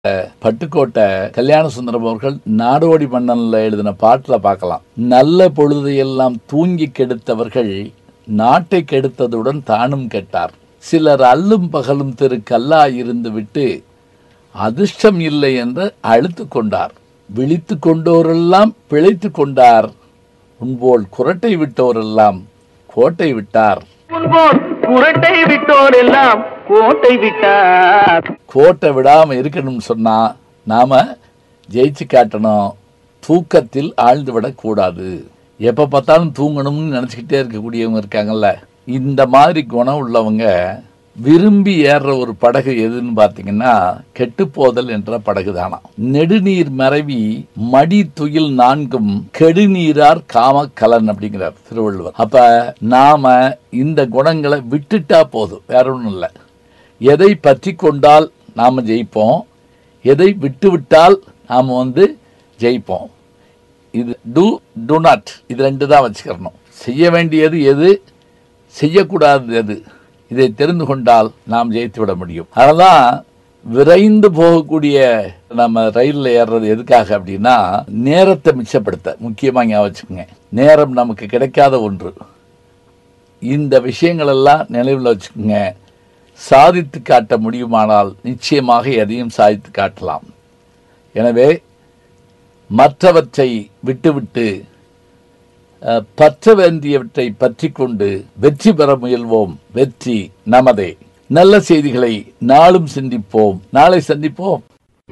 பட்டுக்கோட்டை கல்யாண சுந்தரம் அவர்கள் நாடோடி மன்னன்ல எழுதின பாட்டுல பார்க்கலாம் நல்ல பொழுதையெல்லாம் தூங்கி கெடுத்தவர்கள் நாட்டை கெடுத்ததுடன் தானும் கெட்டார் சிலர் அல்லும் பகலும் திரு கல்லா இருந்து விட்டு அதிர்ஷ்டம் இல்லை என்று அழுத்து கொண்டார் விழித்து கொண்டோரெல்லாம் பிழைத்து கொண்டார் உன்போல் குரட்டை விட்டோரெல்லாம் கோட்டை விட்டார் முன்போர் குரட்டை விட்டோர் எல்லாம் கோட்டை விட்டார் கோட்டை விடாம இருக்கணும்னு சொன்னா நாம ஜெயிச்சு காட்டணும் தூக்கத்தில் ஆழ்ந்து விடக்கூடாது எப்ப பார்த்தாலும் தூங்கணும்னு நினைச்சுக்கிட்டே இருக்கக்கூடியவங்க இருக்காங்கல்ல இந்த மாதிரி குணம் உள்ளவங்க விரும்பி ஏறுற ஒரு படகு எதுன்னு பார்த்தீங்கன்னா கெட்டுப்போதல் என்ற படகு தானா நெடுநீர் மறைவி மடி துயில் நான்கும் கெடுநீரார் காம கலன் அப்படிங்கிறார் திருவள்ளுவர் அப்ப நாம இந்த குணங்களை விட்டுட்டா போதும் வேற ஒன்றும் இல்லை எதை பற்றி கொண்டால் நாம் ஜெயிப்போம் எதை விட்டு விட்டால் நாம் வந்து ஜெயிப்போம் இது டூ டு நாட் இது ரெண்டு தான் வச்சுக்கிறணும் செய்ய வேண்டியது எது செய்யக்கூடாதது எது இதை தெரிந்து கொண்டால் நாம் ஜெயித்து விட முடியும் அதனால் விரைந்து போகக்கூடிய நம்ம ரயிலில் ஏறுறது எதுக்காக அப்படின்னா நேரத்தை மிச்சப்படுத்த முக்கியமாக ஞாபகம் வச்சுக்கோங்க நேரம் நமக்கு கிடைக்காத ஒன்று இந்த விஷயங்கள் எல்லாம் நினைவில் வச்சுக்கோங்க சாதித்து காட்ட முடியுமானால் நிச்சயமாக எதையும் சாதித்து காட்டலாம் எனவே மற்றவற்றை விட்டுவிட்டு அஹ், பற்ற வேண்டியவற்றை பற்றி கொண்டு வெற்றி பெற முயல்வோம் வெற்றி நமதே நல்ல செய்திகளை நாளும் சிந்திப்போம் நாளை சந்திப்போம்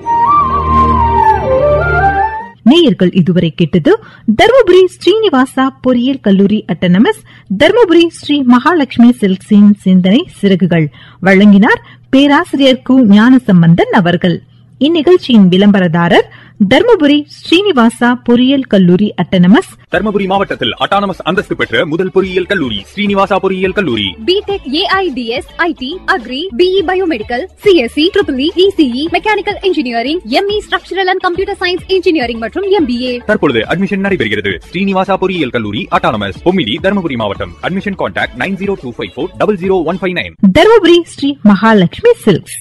நேயர்கள் இதுவரை கேட்டது தருமபுரி ஸ்ரீனிவாசா பொறியியல் கல்லூரி அட்டனமஸ் தருமபுரி ஸ்ரீ மகாலட்சுமி சில்க்ஸின் சிந்தனை சிறகுகள் வழங்கினார் பேராசிரியர் கு ஞானசம்பந்தன் அவர்கள் இந்நிகழ்ச்சியின் விளம்பரதாரர் தருமபுரி ஸ்ரீனிவாசா பொறியியல் கல்லூரி அட்டனமஸ் தர்மபுரி மாவட்டத்தில் அட்டானமஸ் அந்தஸ்து பெற்ற முதல் பொறியியல் கல்லூரி ஸ்ரீனிவாசா பொறியியல் கல்லூரி BTech AIDS IT agri BE biomedical CSE triple ECE mechanical engineering ME structural and computer science engineering மற்றும் எம்பிஏ தற்பொழுது அட்மிஷன் நடைபெறுகிறது ஸ்ரீனிவாசா பொறியியல் கல்லூரி அட்டானமஸ் பொம்மிடி தர்மபுரி மாவட்டம் admission contact nine zero two five four double zero one five nine Dharmapuri Sri Mahalakshmi silks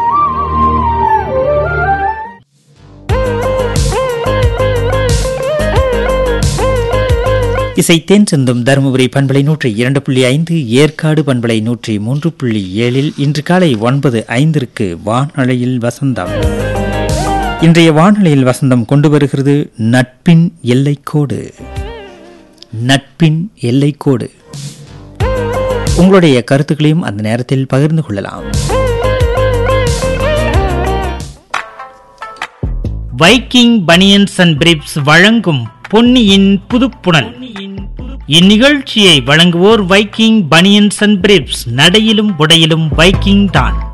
இசை தேன் சிந்தும் தருமபுரி பண்பலை நூற்றி இரண்டு புள்ளி ஐந்து ஏற்காடு பண்பலை நூற்றி மூன்று புள்ளி ஏழில் இன்று காலை ஒன்பது ஐந்திற்கு வானொலியில் வசந்தம் இன்றைய வானொலியில் வசந்தம் கொண்டு வருகிறது நட்பின் எல்லைக்கோடு நட்பின் எல்லைக்கோடு உங்களுடைய கருத்துக்களையும் அந்த நேரத்தில் பகிர்ந்து கொள்ளலாம் வைக்கிங் பனியன்ஸ் அண்ட் பிரிப்ஸ் வழங்கும் பொன்னியின் புதுப்புணல் இந்நிகழ்ச்சியை வழங்குவோர் வைக்கிங் பனியன்ஸ் அண்ட் பிரிப்ஸ் நடையிலும் உடையிலும் வைக்கிங் தான்